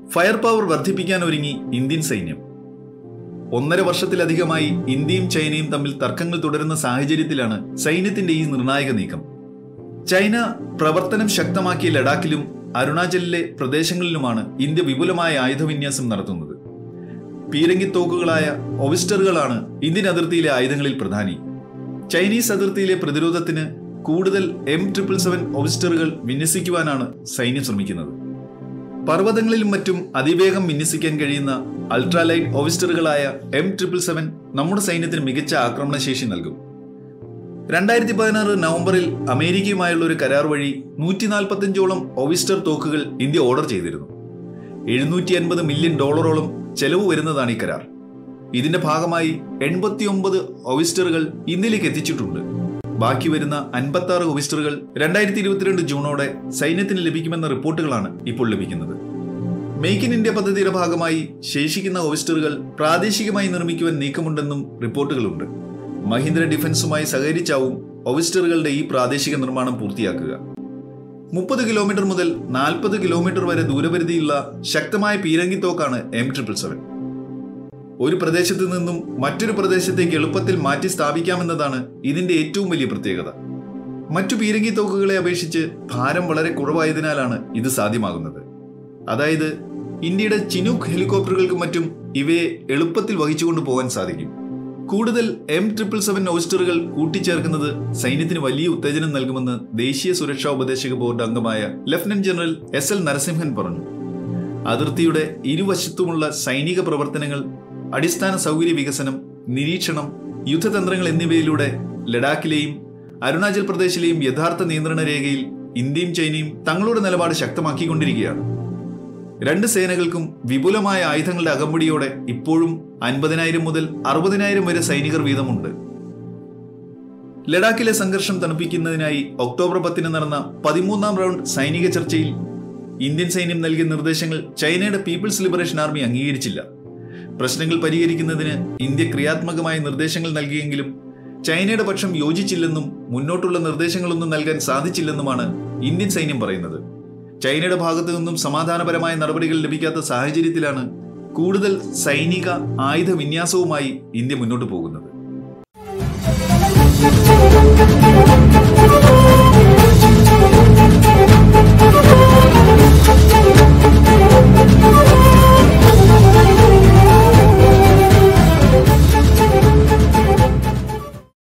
fire power വർദ്ധിപ്പിക്കാൻ ഒരുങ്ങി Indian സൈന്യം ഒന്നര വർഷത്തിലധികമായി ഇന്ത്യയും ചൈനയും തമ്മിൽ തർക്കങ്ങൾ തുടരുന്ന സാഹചര്യത്തിലാണ് സൈന്യത്തിന്റെ ഈ നിർണായക നീക്കം ചൈന പ്രവർത്തനം ശക്തമാക്കിയ ലഡാക്കിലും അരുണാചലിലെ പ്രദേശങ്ങളിലുമാണ് ഇന്ത്യ വിപുലമായ ആയുധവിന്യാസം നടത്തുന്നത് പീരങ്കിത്തോക്കുകളായ ഒവിസ്റ്ററുകളാണ് ഇന്ത്യൻ അതിർത്തിയിലെ ആയുധങ്ങളിൽ പ്രധാനി ചൈനീസ് അതിർത്തിയിലെ പ്രതിരോധത്തിന് കൂടുതൽ എം ട്രിപ്പിൾ സെവൻ ഒവിസ്റ്ററുകൾ വിന്യസിക്കുവാനാണ് സൈന്യം ശ്രമിക്കുന്നത് പർവ്വതങ്ങളിലും മറ്റും അതിവേഗം വിന്യസിക്കാൻ കഴിയുന്ന അൾട്രാലൈറ്റ് ഒവിസ്റ്ററുകളായ എം ട്രിപ്പിൾ സെവൻ നമ്മുടെ സൈന്യത്തിന് മികച്ച ആക്രമണശേഷി നൽകും രണ്ടായിരത്തി പതിനാറ് നവംബറിൽ അമേരിക്കയുമായുള്ള ഒരു കരാർ വഴി നൂറ്റി നാൽപ്പത്തഞ്ചോളം ഒവിസ്റ്റർ തോക്കുകൾ ഇന്ത്യ ഓർഡർ ചെയ്തിരുന്നു എഴുന്നൂറ്റി അൻപത് മില്യൺ ഡോളറോളം ചെലവ് വരുന്നതാണ് ഈ കരാർ ഇതിന്റെ ഭാഗമായി എൺപത്തിയൊമ്പത് ഒവിസ്റ്ററുകൾ ഇന്ത്യയിലേക്ക് എത്തിച്ചിട്ടുണ്ട് ബാക്കി വരുന്ന അൻപത്തി ആറ് ഒവിസ്റ്ററുകൾ രണ്ടായിരത്തി ഇരുപത്തിരണ്ട് ജൂണോടെ സൈന്യത്തിന് ലഭിക്കുമെന്ന റിപ്പോർട്ടുകളാണ് ഇപ്പോൾ ലഭിക്കുന്നത് മേക്ക് ഇൻ ഇന്ത്യ പദ്ധതിയുടെ ഭാഗമായി ശേഷിക്കുന്ന ഒവിസ്റ്ററുകൾ പ്രാദേശികമായി നിർമ്മിക്കുവാൻ നീക്കമുണ്ടെന്നും റിപ്പോർട്ടുകളുണ്ട് മഹീന്ദ്ര ഡിഫൻസുമായി സഹകരിച്ചാവും ഒവിസ്റ്ററുകളുടെ ഈ പ്രാദേശിക നിർമ്മാണം പൂർത്തിയാക്കുക മുപ്പത് കിലോമീറ്റർ മുതൽ നാൽപ്പത് കിലോമീറ്റർ വരെ ദൂരപരിധിയുള്ള ശക്തമായ പീരങ്കിത്തോക്കാണ് എം ട്രിപ്പിൾ സെവൻ ഒരു പ്രദേശത്ത് നിന്നും മറ്റൊരു പ്രദേശത്തേക്ക് എളുപ്പത്തിൽ മാറ്റി സ്ഥാപിക്കാമെന്നതാണ് ഇതിന്റെ ഏറ്റവും വലിയ പ്രത്യേകത മറ്റു പീരങ്കി തോക്കുകളെ അപേക്ഷിച്ച് ഭാരം വളരെ കുറവായതിനാലാണ് ഇത് സാധ്യമാകുന്നത് അതായത് ഇന്ത്യയുടെ ചിനൂക്ക് ഹെലികോപ്റ്ററുകൾക്കും മറ്റും ഇവയെ എളുപ്പത്തിൽ വഹിച്ചുകൊണ്ട് പോകാൻ സാധിക്കും കൂടുതൽ എം ട്രിപ്പിൾ സെവൻ ഓസ്റ്ററുകൾ കൂട്ടിച്ചേർക്കുന്നത് സൈന്യത്തിന് വലിയ ഉത്തേജനം നൽകുമെന്ന് ദേശീയ സുരക്ഷാ ഉപദേശക ബോർഡ് അംഗമായ lieutenant general S L Narasimhan പറഞ്ഞു അതിർത്തിയുടെ ഇരുവശത്തുമുള്ള സൈനിക പ്രവർത്തനങ്ങൾ അടിസ്ഥാന സൗകര്യ വികസനം നിരീക്ഷണം യുദ്ധതന്ത്രങ്ങൾ എന്നിവയിലൂടെ ലഡാക്കിലെയും അരുണാചൽ പ്രദേശിലെയും യഥാർത്ഥ നിയന്ത്രണ രേഖയിൽ ഇന്ത്യയും ചൈനയും തങ്ങളുടെ നിലപാട് ശക്തമാക്കിക്കൊണ്ടിരിക്കുകയാണ് രണ്ട് സേനകൾക്കും വിപുലമായ ആയുധങ്ങളുടെ അകമ്പടിയോടെ ഇപ്പോഴും അൻപതിനായിരം മുതൽ അറുപതിനായിരം വരെ സൈനികർ വീതമുണ്ട് ലഡാക്കിലെ സംഘർഷം തണുപ്പിക്കുന്നതിനായി ഒക്ടോബർ പത്തിന് നടന്ന പതിമൂന്നാം റൗണ്ട് സൈനിക ചർച്ചയിൽ ഇന്ത്യൻ സൈന്യം നൽകിയ നിർദ്ദേശങ്ങൾ ചൈനയുടെ പീപ്പിൾസ് ലിബറേഷൻ ആർമി അംഗീകരിച്ചില്ല പ്രശ്നങ്ങൾ പരിഹരിക്കുന്നതിന് ഇന്ത്യ ക്രിയാത്മകമായ നിർദ്ദേശങ്ങൾ നൽകിയെങ്കിലും ചൈനയുടെ പക്ഷം യോജിച്ചില്ലെന്നും മുന്നോട്ടുള്ള നിർദ്ദേശങ്ങളൊന്നും നൽകാൻ സാധിച്ചില്ലെന്നുമാണ് ഇന്ത്യൻ സൈന്യം പറയുന്നത് ചൈനയുടെ ഭാഗത്തു നിന്നും സമാധാനപരമായ നടപടികൾ ലഭിക്കാത്ത സാഹചര്യത്തിലാണ് കൂടുതൽ സൈനിക ആയുധ വിന്യാസവുമായി ഇന്ത്യ മുന്നോട്ട് പോകുന്നത്